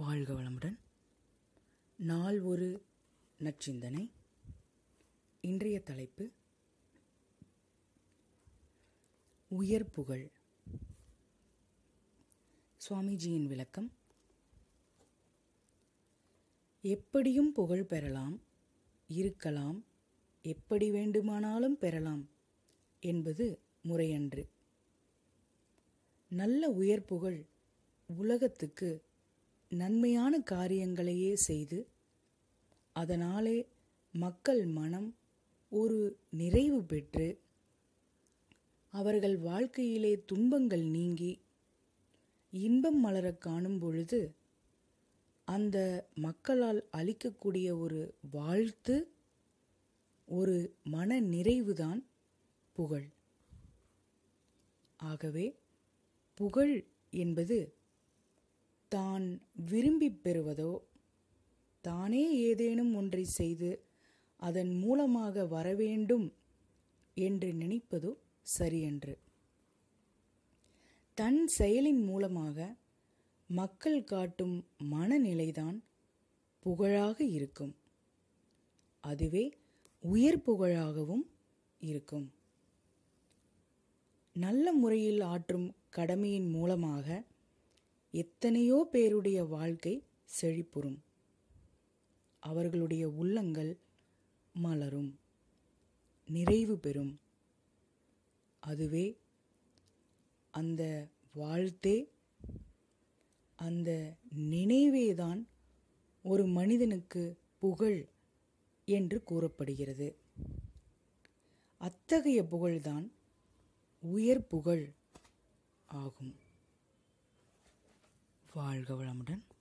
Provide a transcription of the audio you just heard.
வாழ்க வளமுடன் நாள் ஒரு நற்சிந்தனை இன்றைய தலைப்பு உயர் புகழ் சுவாமிஜியின் விளக்கம் எப்படியும் புகழ் பெறலாம் இருக்கலாம் எப்படி வேண்டுமானாலும் பெறலாம் என்பது முறையன்று நல்ல உயர் புகழ் உலகத்துக்கு நன்மையான காரியங்களையே செய்து அதனாலே மக்கள் மனம் ஒரு நிறைவு பெற்று அவர்கள் வாழ்க்கையிலே துன்பங்கள் நீங்கி இன்பம் மலரக் காணும் பொழுது அந்த மக்களால் அளிக்கக்கூடிய ஒரு வாழ்த்து ஒரு மன நிறைவுதான் புகழ் ஆகவே புகழ் என்பது தான் விரும்பிப் பெறுவதோ தானே ஏதேனும் ஒன்றை செய்து அதன் மூலமாக வரவேண்டும் என்று நினைப்பதோ சரியன்று தன் செயலின் மூலமாக மக்கள் காட்டும் மனநிலைதான் புகழாக இருக்கும் அதுவே உயர் புகழாகவும் இருக்கும் நல்ல முறையில் ஆற்றும் கடமையின் மூலமாக எத்தனையோ பேருடைய வாழ்க்கை செழிப்புறும் அவர்களுடைய உள்ளங்கள் மலரும் நிறைவு பெறும் அதுவே அந்த வாழ்த்தே அந்த நினைவேதான் ஒரு மனிதனுக்கு புகழ் என்று கூறப்படுகிறது அத்தகைய புகழ்தான் உயர் புகழ் ஆகும் வாழ்க வளமுடன்